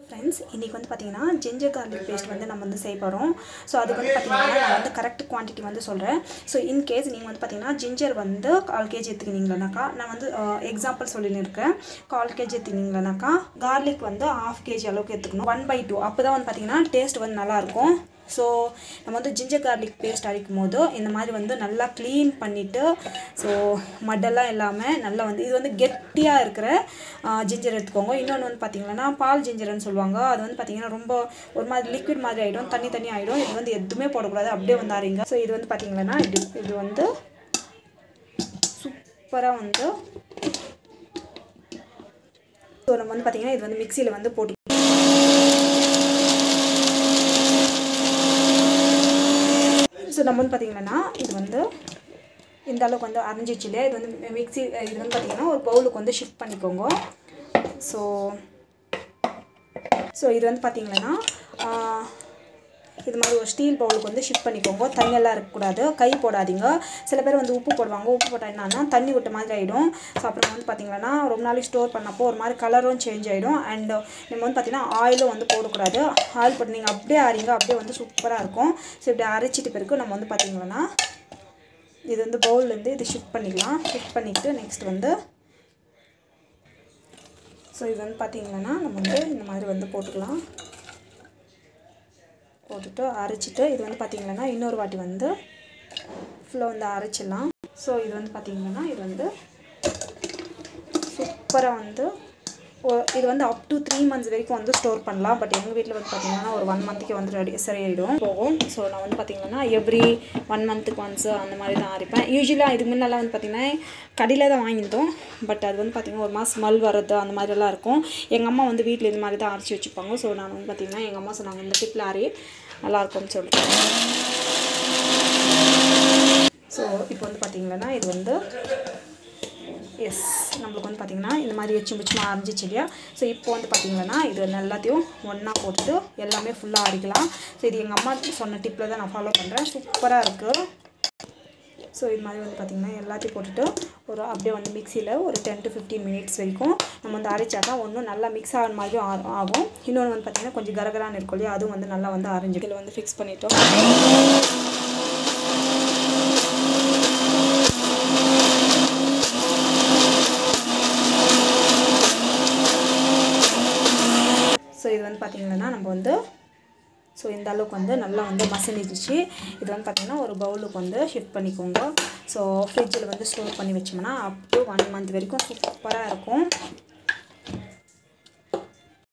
friends இன்றைக்கி வந்து பார்த்தீங்கன்னா ஜிஞ்சர் கார்லிக் பேஸ்ட் வந்து நம்ம வந்து செய்ய போகிறோம் ஸோ அதுக்கு வந்து பார்த்தீங்கன்னா நான் வந்து கரெக்ட் குவான்டிட்டி வந்து சொல்கிறேன் ஸோ இன்கேஸ் நீங்கள் வந்து பார்த்தீங்கன்னா ஜிஞ்சர் வந்து கால் கேஜி எடுத்துக்கினீங்களானாக்கா நான் வந்து எக்ஸாம்பிள் சொல்லியிருக்கேன் கால் கேஜி எடுத்துக்கினீங்களானாக்கா கார்லிக் வந்து ஆஃப் கேஜி அளவுக்கு எடுத்துக்கணும் ஒன் பை டூ அப்போ தான் வந்து பார்த்தீங்கன்னா டேஸ்ட் வந்து நல்லாயிருக்கும் ஸோ நம்ம வந்து ஜிஞ்சர் கார்லிக் பேஸ்ட் அரைக்கும் போது இந்த மாதிரி வந்து நல்லா க்ளீன் பண்ணிவிட்டு ஸோ மட்டெல்லாம் இல்லாமல் நல்லா வந்து இது வந்து கெட்டியாக இருக்கிற ஜிஞ்சர் எடுத்துக்கோங்க இன்னொன்று வந்து பார்த்திங்கன்னா பால் ஜிஞ்சர்னு சொல்லுவாங்க அது வந்து பார்த்திங்கன்னா ரொம்ப ஒரு மாதிரி லிக்விட் மாதிரி ஆகிடும் தண்ணி தண்ணி ஆகிடும் இது வந்து எதுவுமே போடக்கூடாது அப்படியே வந்து அரைங்க ஸோ இது வந்து பார்த்திங்கன்னா இது இது வந்து சூப்பராக வந்து ஸோ நம்ம வந்து பார்த்திங்கன்னா இது வந்து மிக்சியில் வந்து போட்டு ஸோ நம்ம வந்து பார்த்திங்கன்னா இது வந்து இந்த அளவுக்கு வந்து அரைஞ்சிச்சு இல்லையா இது வந்து மிக்ஸி இது வந்து பார்த்திங்கன்னா ஒரு பவுலுக்கு வந்து ஷிஃப்ட் பண்ணிக்கோங்க ஸோ ஸோ இது வந்து பார்த்திங்கன்னா இது மாதிரி ஒரு ஸ்டீல் பவுலுக்கு வந்து ஷிஃப்ட் பண்ணிக்கோங்க தண்ணியெல்லாம் இருக்கக்கூடாது கை போடாதீங்க சில பேர் வந்து உப்பு போடுவாங்க உப்பு போட்டால் என்னன்னா தண்ணி விட்ட மாதிரி ஆகிடும் ஸோ அப்புறம் வந்து பார்த்திங்கன்னா ரொம்ப நாளைக்கு ஸ்டோர் பண்ணப்போ ஒரு மாதிரி கலரும் சேஞ்ச் ஆகிடும் அண்ட் நம்ம வந்து பார்த்திங்கன்னா ஆயிலும் வந்து போடக்கூடாது ஆயில் போட்டு நீங்கள் அப்படியே அரைங்க அப்படியே வந்து சூப்பராக இருக்கும் ஸோ இப்படி அரைச்சிட்டு பிறகு நம்ம வந்து பார்த்திங்கன்னா இது வந்து பவுல்லேருந்து இது ஷிஃப்ட் பண்ணிக்கலாம் ஷிஃப்ட் பண்ணிவிட்டு நெக்ஸ்ட் வந்து ஸோ இது வந்து பார்த்திங்கன்னா நம்ம வந்து இந்த மாதிரி வந்து போட்டுக்கலாம் போட்டுட்டு அரைச்சிட்டு இது வந்து பார்த்திங்கன்னா இன்னொரு வாட்டி வந்து ஃபுல்லாக வந்து அரைச்சிடலாம் ஸோ இது வந்து பார்த்திங்கன்னா இது வந்து சூப்பராக வந்து இது வந்து அப் டு த்ரீ மந்த்ஸ் வரைக்கும் வந்து ஸ்டோர் பண்ணலாம் பட் எங்கள் வீட்டில் வந்து பார்த்திங்கன்னா ஒரு ஒன் மந்த்துக்கு வந்து ரெடி சரியாயிடும் போகும் ஸோ நான் வந்து பார்த்திங்கன்னா எவ்ரி ஒன் மந்த்துக்கு ஒன்ஸ் அந்த மாதிரி தான் அரைப்பேன் யூஸ்வலாக இதுக்கு முன்னெல்லாம் வந்து பார்த்திங்கன்னா கடையில் தான் வாங்கியிருந்தோம் பட் அது வந்து பார்த்திங்கன்னா ஒரு மாதம் ஸ்மெல் வர்றது அந்த மாதிரிலாம் இருக்கும் எங்கள் அம்மா வந்து வீட்டில் இது மாதிரி தான் அரைச்சி வச்சுப்பாங்க ஸோ நான் வந்து பார்த்திங்கன்னா எங்கள் அம்மா சொன்னாங்க இந்த டிப்பில் அரை நல்லாயிருக்கும்னு சொல்லிட்டு ஸோ இப்போ வந்து பார்த்திங்கன்னா இது வந்து எஸ் நம்மளுக்கு வந்து பார்த்திங்கன்னா இந்த மாதிரி எச்சு முச்சுமா அரைஞ்சிச்சு இல்லையா ஸோ இப்போ வந்து பார்த்திங்கன்னா இது எல்லாத்தையும் ஒன்றா போட்டுட்டு எல்லாமே ஃபுல்லாக அரைக்கலாம் ஸோ இது எங்கள் அம்மா சொன்ன டிப்பில் தான் நான் ஃபாலோ பண்ணுறேன் சூப்பராக இருக்குது ஸோ இது மாதிரி வந்து பார்த்திங்கன்னா எல்லாத்தையும் போட்டுட்டு ஒரு அப்படியே வந்து மிக்சியில் ஒரு டென் டு ஃபிஃப்டீன் மினிட்ஸ் வரைக்கும் நம்ம வந்து அரைச்சாக்கா ஒன்றும் நல்லா மிக்ஸ் ஆகிற மாதிரியும் ஆகும் இன்னொன்று வந்து பார்த்திங்கன்னா கொஞ்சம் கரகரான்னு இருக்கும் இல்லையா அதுவும் வந்து நல்லா வந்து அரைஞ்சி இதில் வந்து ஃபிக்ஸ் பண்ணிட்டோம் ஸோ இது வந்து பார்த்திங்கன்னா நம்ம வந்து ஸோ இந்த அளவுக்கு வந்து நல்லா வந்து மசிஞ்சிச்சு இது வந்து பார்த்திங்கன்னா ஒரு பவுலுக்கு வந்து ஷிஃப்ட் பண்ணிக்கோங்க ஸோ ஃப்ரிட்ஜில் வந்து ஸ்டோர் பண்ணி வச்சோம்னா அப் டு ஒன் மந்த் வரைக்கும் சூப்பராக இருக்கும்